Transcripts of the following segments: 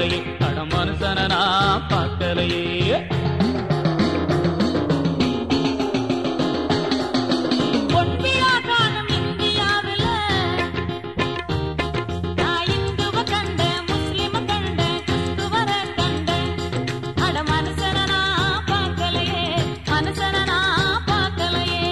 பார்க்கலையே அட மனுஷன நான் பார்க்கலையே பொன்விழா காணும் இந்தியாவில நான் இந்துவ கண்டேன் முஸ்லிம கண்டேன் கிறிஸ்துவர கண்டேன் அட மனுஷன நான் பார்க்கலையே மனுஷன நான் பார்க்கலையே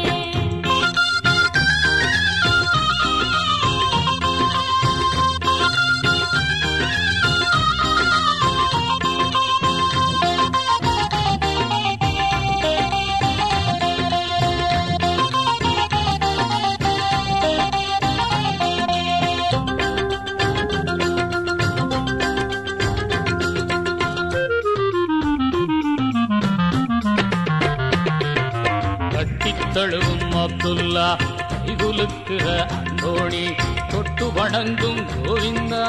கட்டித் தழுவும் அப்துல்லா கைகுலுக்குற அந்தோணி தொட்டு வணங்கும் கோவிந்தா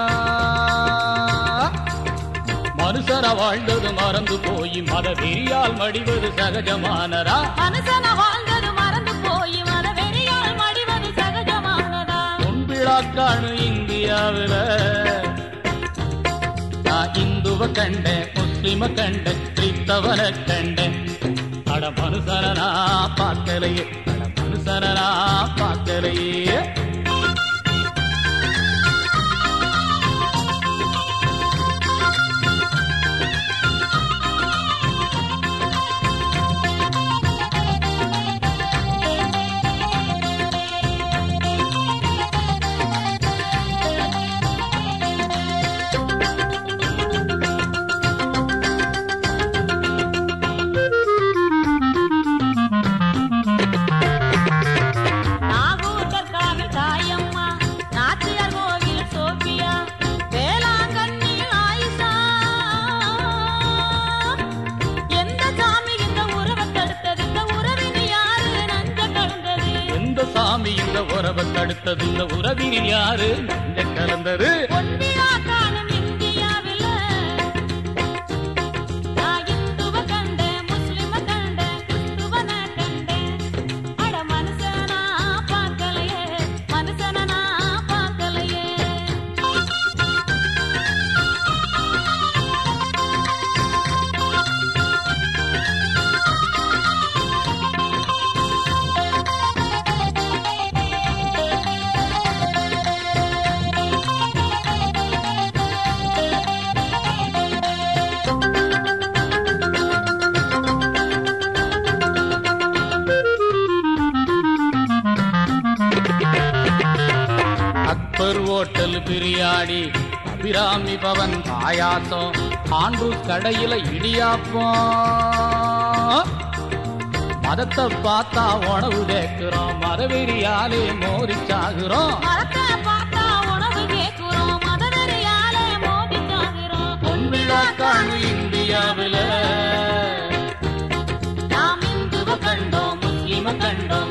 மனுஷர வாழ்ந்தது மறந்து போய் மத வெறியால் மடிவது சகஜமானரா மனுஷன வாழ்ந்தது மறந்து போய் மனவெறியால் மடிவது சகஜமானதா பொன்விழா காணு இந்தியாவில நான் இந்துவ கண்டேன் முஸ்லிம கண்டேன் கிறிஸ்தவன கண்டேன் அட மனுஷனா பார்க்கலையே அட மனுஷனா பார்க்கலையே நாகூர் காவில் தாயம்மா நாச்சியார் கோவில் சோபியா வேளாங்கண்ணி ஆயிஷா எந்த சாமி இந்த உறவை தடுத்தது இந்த உறவின் யாரு நஞ்ச கலந்தது எந்த சாமி இந்த உறவை தடுத்தது இந்த உறவினில் யாரு நெஞ்ச கலந்தது பொன்விழா காணும் இந்தியாவில நான் இந்துவ கண்டேன் முஸ்லிம கண்டேன் கிறிஸ்துவன கண்டேன் அட மனுஷனா பார்க்கலையே மனுஷனா பார்க்கலையே அக்பர் ஓட்டல் பிரியாணி அபிராமி பவன் பாயாசம் ஆண்டூர் கடையில இடியாப்பம் மதத்தை பார்த்தா உணவு கேட்கிறோம் மரவெறியாலே மோதி சாகுறோம் மரத்தை பார்த்தா உணவு கேட்கிறோம் மதவெறியாலே மோதி சாகிறோம் பொன்விழா காணு இந்தியாவில நாம் இந்துவ கண்டோம் முஸ்லிம கண்டோம்